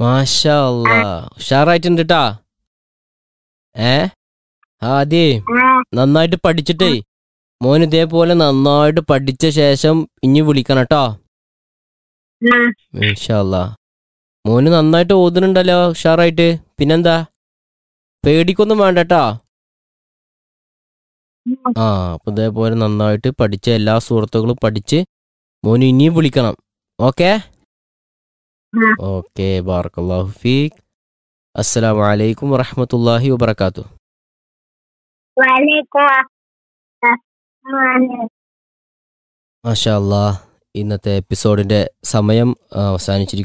മാഷാ അല്ലാ ഉഷാറായിട്ടുണ്ട് കേട്ടാ ഏ ആദ്യേ ആ നന്നായിട്ട് പഠിച്ചിട്ടേ മോൻ ഇതേപോലെ നന്നായിട്ട് പഠിച്ച ശേഷം ഇനി വിളിക്കണം കേട്ടോ ആ ഇൻഷാല്ല മോന് നന്നായിട്ട് ഓതുന്നുണ്ടല്ലോ ഉഷാറായിട്ട് പിന്നെന്താ പേടിക്കൊന്നും വേണ്ട കേട്ടോ ആ അപ്പൊ ഇതേപോലെ നന്നായിട്ട് പഠിച്ച എല്ലാ സുഹൃത്തുക്കളും പഠിച്ച് മോന് ഇനിയും വിളിക്കണം ഓക്കെ ഉം. ഓക്കെ ബാർക്കല്ലാഹു ഫീഖ് അസ്സലാമു അലൈക്കും വറഹ്മത്തുള്ളാഹി വബറകാതുഹു വലൈക്കും അസ്സലാം മാഷാ അല്ലാ ഇന്നത്തെ എപ്പിസോഡിന്റെ സമയം ആ, അവസാനിച്ചിരിക്കുന്നു